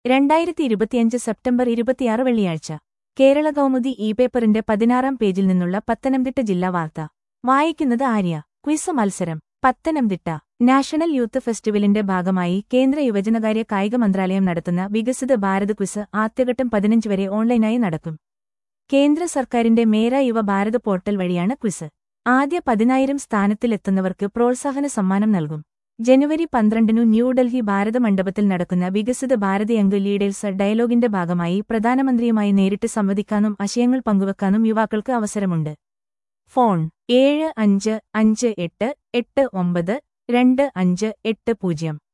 രണ്ടായിരത്തി ഇരുപത്തിയഞ്ച് സെപ്റ്റംബർ ഇരുപത്തിയാറ് വെള്ളിയാഴ്ച കേരള കൗമുദി ഇ പേപ്പറിന്റെ പതിനാറാം പേജിൽ നിന്നുള്ള പത്തനംതിട്ട ജില്ലാ വാർത്ത വായിക്കുന്നത് ആര്യ ക്വിസ് മത്സരം പത്തനംതിട്ട നാഷണൽ യൂത്ത് ഫെസ്റ്റിവലിന്റെ ഭാഗമായി കേന്ദ്ര യുവജനകാര്യ കായിക മന്ത്രാലയം നടത്തുന്ന വികസിത ഭാരത് ക്വിസ് ആദ്യഘട്ടം പതിനഞ്ച് വരെ ഓൺലൈനായി നടക്കും കേന്ദ്ര സർക്കാരിന്റെ മേര യുവ ഭാരത് പോർട്ടൽ വഴിയാണ് ക്വിസ് ആദ്യ പതിനായിരം സ്ഥാനത്തിലെത്തുന്നവർക്ക് പ്രോത്സാഹന സമ്മാനം നൽകും ജനുവരി പന്ത്രണ്ടിനു ന്യൂഡൽഹി ഭാരത മണ്ഡപത്തിൽ നടക്കുന്ന വികസിത ഭാരതി യങ് ലീഡേഴ്സ് ഡയലോഗിന്റെ ഭാഗമായി പ്രധാനമന്ത്രിയുമായി നേരിട്ട് സംവദിക്കാനും ആശയങ്ങൾ പങ്കുവെക്കാനും യുവാക്കൾക്ക് അവസരമുണ്ട് ഫോൺ ഏഴ് അഞ്ച് അഞ്ച് എട്ട് എട്ട് ഒമ്പത് രണ്ട് അഞ്ച് എട്ട് പൂജ്യം